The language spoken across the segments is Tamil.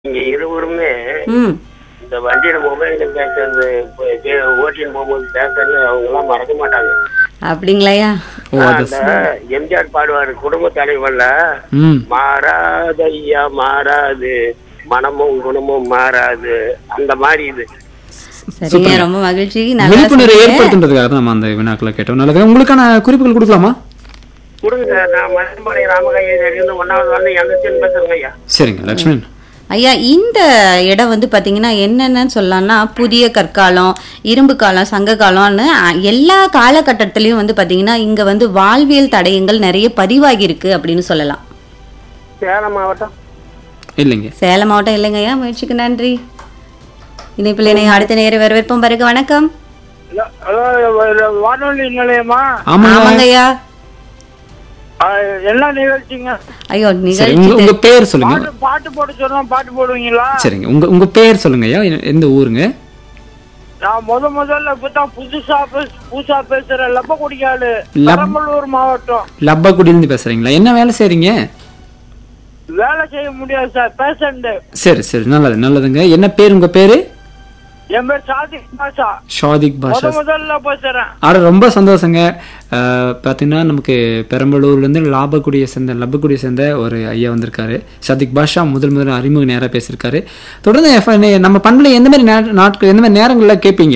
இங்க இருவருமே ம் இந்த வண்டியில மொபைல்ல பேசுறது இப்ப இது ஓட்டின்னு போகும்போது பேசுறது அவங்க எல்லாம் மறக்க மாட்டாங்க அப்படிங்களையா ஓ அது அந்த எம்ஜிஆர் பாடுவாரு குடும்ப தலைவர்ல ம் மாறாது ஐயா மாறாது மனமும் குணமும் மாறாது அந்த மாதிரி இது சரிங்க ரொம்ப மகிழ்ச்சி நல்லா விழிப்புணர்வு சொன்னீங்க. ஏற்படுத்துன்றதுக்காக தான் நம்ம அந்த வினாக்களை கேட்டோம் நல்லது உங்களுக்கான குறிப்புகள் கொடுக்கலாமா கொடுங்க சார் நான் மருத்துவமனை ராமகையிலிருந்து ஒன்னாவது வந்து எங்க பேசுறேங்க ஐயா சரிங்க லக்ஷ்மணன் ஐயா இந்த இடம் வந்து பாத்தீங்கன்னா என்னென்னு சொல்லலாம்னா புதிய கற்காலம் இரும்பு காலம் சங்க காலம்னு அ, எல்லா காலகட்டத்திலையும் வந்து பாத்தீங்கன்னா இங்க வந்து வாழ்வியல் தடயங்கள் நிறைய பதிவாகி இருக்கு அப்படின்னு சொல்லலாம் சேலம் மாவட்டம் இல்லைங்க சேலம் மாவட்டம் இல்லைங்க ஐயா முயற்சிக்கு நன்றி இணைப்பில் இணைய அடுத்த நேர வரவேற்போம் பிறகு வணக்கம் ஹலோ வானொலி நிலையமா ஆமாங்க ஆமாங்க ஐயா அஹ், என்ன நிகழ்ச்சிங்க ஐயோ சரி நிகழ்ச்சி உங்க உங்க பேர் சொல்லுங்க பாட்டு பாட்டு போட சொன்னா பாட்டு போடுவீங்களா சரிங்க உங்க உங்க பேர் சொல்லுங்க ஐயா எ- எந்த ஊருங்க நான் முத முதல்ல இப்பதான் புதுசா பேச புதுசா பேசுறேன் லப்ப குடிக்காலு லப்- பெரம்பலூர் மாவட்டம் லப்பக்குடியிலிருந்து பேசுறீங்களா என்ன வேலை செய்றீங்க வேலை செய்ய முடியாது சார் பேஷண்ட் சரி சரி நல்லது நல்லதுங்க என்ன பேர் உங்க பேரு என் பேர் சாதிக் பாஷா ஷாதிக் முத பாஷா முதல்ல பேசுறேன் ஆட ரொம்ப சந்தோஷங்க அஹ், பார்த்தீங்கன்னா நமக்கு பெரம்பலூர்லேருந்து லாபக்குடியை சேர்ந்த லப்பக்குடியை சேர்ந்த ஒரு ஐயா வந்திருக்காரு ஷாதிக் பாஷா முதல் முதல்ல அறிமுக நேராக பேசியிருக்காரு தொடர்ந்து FI நம்ம பண்பில் எந்த மாதிரி நே- நாட்கள் எந்த மாதிரி நேரங்களில் கேட்பீங்க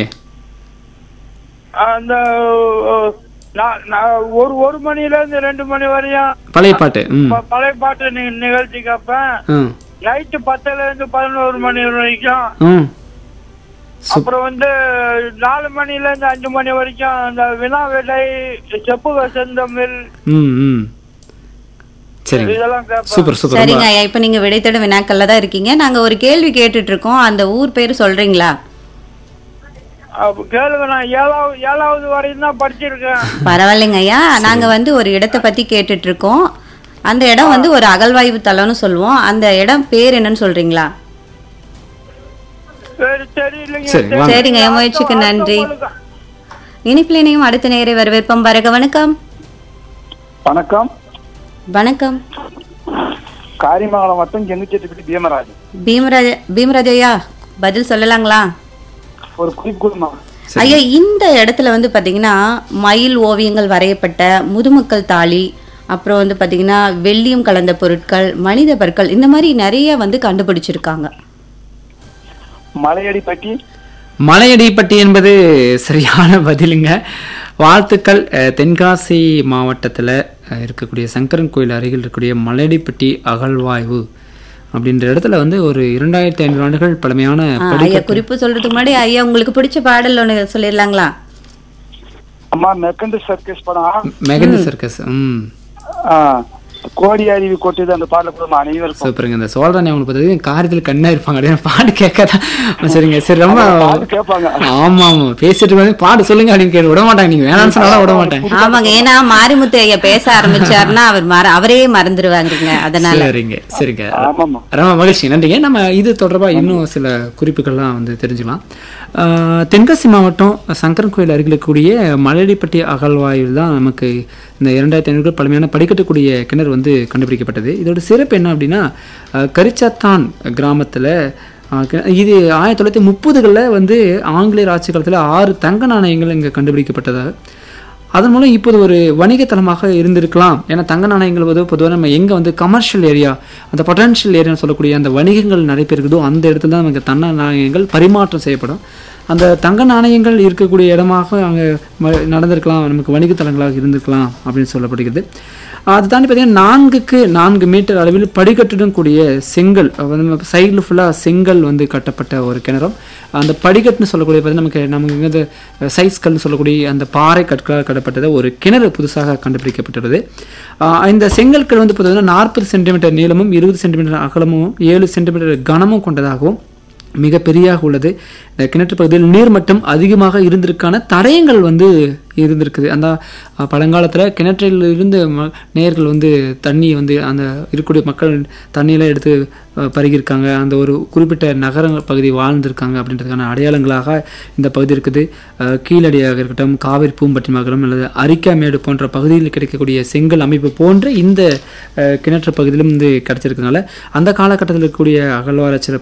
அந்த அஹ், நான் நான் ஒரு ஒரு மணில இருந்து ரெண்டு மணி வரையும் பழைய பாட்டு ம் ப- பழைய பாட்டு நி- நிகழ்ச்சி கேட்பேன் ம் நைட்டு பத்துல இருந்து பதினோரு மணி வரைக்கும் ம் அப்புறம் வந்து நாலு மணில இருந்து அஞ்சு மணி வரைக்கும் அந்த வினா விடை செப்புக செந்தமிழ் ம் ம் சரிங்க இதெல்லாம் கேட்பேன் சூப்பர் சூப்பர் ரொம்ப சரிங்க ஐயா இப்ப நீங்க விடைத்தட வினாக்கள்ல தான் இருக்கீங்க நாங்க ஒரு கேள்வி கேட்டுட்டு இருக்கோம் அந்த ஊர் பேர் சொல்றீங்களா அப்ப கேளுங்க நான் ஏழாவது ஏழாவது வரையும் தான் படிச்சிருக்கேன் பரவாயில்லைங்க ஐயா நாங்க வந்து ஒரு இடத்தை பத்தி கேட்டுட்டு இருக்கோம் அந்த இடம் வந்து ஒரு அகழ்வாய்வு தலம்னு சொல்லுவோம் அந்த இடம் பேர் என்னன்னு சொல்றீங்களா சரி தெரியலைங்க சரி, வாங்க. சரிங்க என் முயற்சிக்கு நன்றி இனிப்பில் இணையும் அடுத்த நேரை வரவேற்போம் வரக வணக்கம் வணக்கம் வணக்கம் காரிமங்கலம் வட்டம் கெங்குச்செட்டிப்பட்டி பீமராஜ் பீமராஜ பீமராஜ் ஐயா பதில் சொல்லலாங்களா ஒரு குறிப்பு கொடுமா ஐயா இந்த இடத்துல வந்து பாத்தீங்கன்னா மயில் ஓவியங்கள் வரையப்பட்ட முதுமக்கள் தாளி அப்புறம் வந்து பாத்தீங்கன்னா வெள்ளியம் கலந்த பொருட்கள் மனித பற்கள் இந்த மாதிரி நிறைய வந்து கண்டுபிடிச்சிருக்காங்க மலையடிப்பட்டி மலையடிப்பட்டி என்பது சரியான பதிலுங்க வாழ்த்துக்கள் அஹ், தென்காசி மாவட்டத்தில் இருக்கக்கூடிய சங்கரன் கோயில் அருகில் இருக்கக்கூடிய மலையடிப்பட்டி அகழ்வாய்வு அப்படின்ற இடத்துல வந்து ஒரு இரண்டாயிரத்தி ஐநூறு ஆண்டுகள் பழமையான ஆ, படி ஐயா குறிப்பு சொல்றதுக்கு முன்னாடி ஐயா உங்களுக்கு பிடிச்ச பாடல் ஒன்று சொல்லிடலாங்களா அம்மா மெக்கண்டு சர்க்கஸ் படம் மெகந்த சர்க்கஸ் ம் ஆ, கோடி அருவி கொட்டுது அந்த பாடல கொடுமா அனைவருக்கும் சூப்பருங்க இந்த சோழராணி அவங்களுக்கு பார்த்தது காரியத்தில் கண்ணா இருப்பாங்க அப்படியே பாட்டு கேட்காதான் சரிங்க சரி ரொம்ப பாட்டு கேட்பாங்க ஆமா ஆமா பேசிட்டு வந்து பாட்டு சொல்லுங்க அப்படின்னு கேட்டு விட மாட்டாங்க நீங்க வேணாம்னு சொன்னாலும் விட மாட்டேன் ஆமாங்க ஏன்னா மாரிமுத்து ஐயா பேச ஆரம்பிச்சாருன்னா அவர் மற அவரே மறந்துடுவாங்கங்க அதனால சரிங்க சரிங்க ஆமாம்மா ரொம்ப மகிழ்ச்சி நன்றிங்க நம்ம இது தொடர்பாக இன்னும் சில குறிப்புகள்லாம் வந்து தெரிஞ்சுக்கலாம் ஆஹ் தென்காசி மாவட்டம் சங்கரன் கோயில் அருகில் இருக்கக்கூடிய மலையடிப்பட்டி அகழ்வாயில் தான் நமக்கு இந்த இரண்டாயிரத்தி ஐநூறு பழமையான படிக்கட்டக்கூடிய கிணறு வந்து கண்டுபிடிக்கப்பட்டது இதோட சிறப்பு என்ன அப்படின்னா ஆஹ் கரிச்சாத்தான் கிராமத்தில் இது ஆயிரத்தி தொள்ளாயிரத்தி முப்பதுகளில் வந்து ஆங்கிலேயர் ஆட்சி காலத்தில் ஆறு தங்க நாணயங்கள் இங்கே கண்டுபிடிக்கப்பட்டதாக அதன் மூலம் இப்போது ஒரு வணிகத்தலமாக இருந்திருக்கலாம் ஏன்னா தங்க நாணயங்கள் வந்து பொதுவாக நம்ம எங்கே வந்து கமர்ஷியல் ஏரியா அந்த பொட்டன்ஷியல் ஏரியான்னு சொல்லக்கூடிய அந்த வணிகங்கள் நடைபெறுகிறதோ அந்த இடத்துல தான் நமக்கு தங்க நாணயங்கள் பரிமாற்றம் செய்யப்படும் அந்த தங்க நாணயங்கள் இருக்கக்கூடிய இடமாக அங்கே நடந்திருக்கலாம் நமக்கு வணிகத்தலங்களாக இருந்திருக்கலாம் அப்படின்னு சொல்லப்படுகிறது அது தாண்டி பார்த்தீங்கன்னா நான்குக்கு நான்கு மீட்டர் அளவில் படிக்கட்டுடன் கூடிய செங்கல் வந்து சைடில் ஃபுல்லாக செங்கல் வந்து கட்டப்பட்ட ஒரு கிணறும் அந்த படிக்கட்டுன்னு சொல்லக்கூடிய பார்த்தீங்கன்னா நமக்கு நமக்கு இங்கே சைஸ் கல்னு சொல்லக்கூடிய அந்த பாறை கற்களால் கட்டப்பட்டது ஒரு கிணறு புதுசாக கண்டுபிடிக்கப்பட்டுள்ளது ஆஹ் இந்த செங்கற்கள் வந்து பார்த்தீங்கன்னா நாற்பது சென்டிமீட்டர் நீளமும் இருபது சென்டிமீட்டர் அகலமும் ஏழு சென்டிமீட்டர் கனமும் கொண்டதாகவும் மிக பெரியாக உள்ளது இந்த கிணற்று பகுதியில் நீர்மட்டம் அதிகமாக இருந்திருக்கான தடயங்கள் வந்து இருந்திருக்குது அந்த அஹ், பழங்காலத்தில் கிணற்றில் இருந்து ம நேர்கள் வந்து தண்ணி வந்து அந்த இருக்கக்கூடிய மக்கள் தண்ணியெல்லாம் எடுத்து அஹ், பருகியிருக்காங்க அந்த ஒரு குறிப்பிட்ட நகர பகுதி வாழ்ந்திருக்காங்க அப்படின்றதுக்கான அடையாளங்களாக இந்த பகுதி இருக்குது அஹ், கீழடியாக இருக்கட்டும் காவிரி பூம்பட்டினமாகட்டும் அல்லது அரிக்காமேடு போன்ற பகுதியில் கிடைக்கக்கூடிய செங்கல் அமைப்பு போன்ற இந்த அஹ், கிணற்று பகுதியிலும் வந்து கிடைச்சிருக்கிறதுனால அந்த காலகட்டத்தில் இருக்கக்கூடிய அகழ்வாராய்ச்சியில்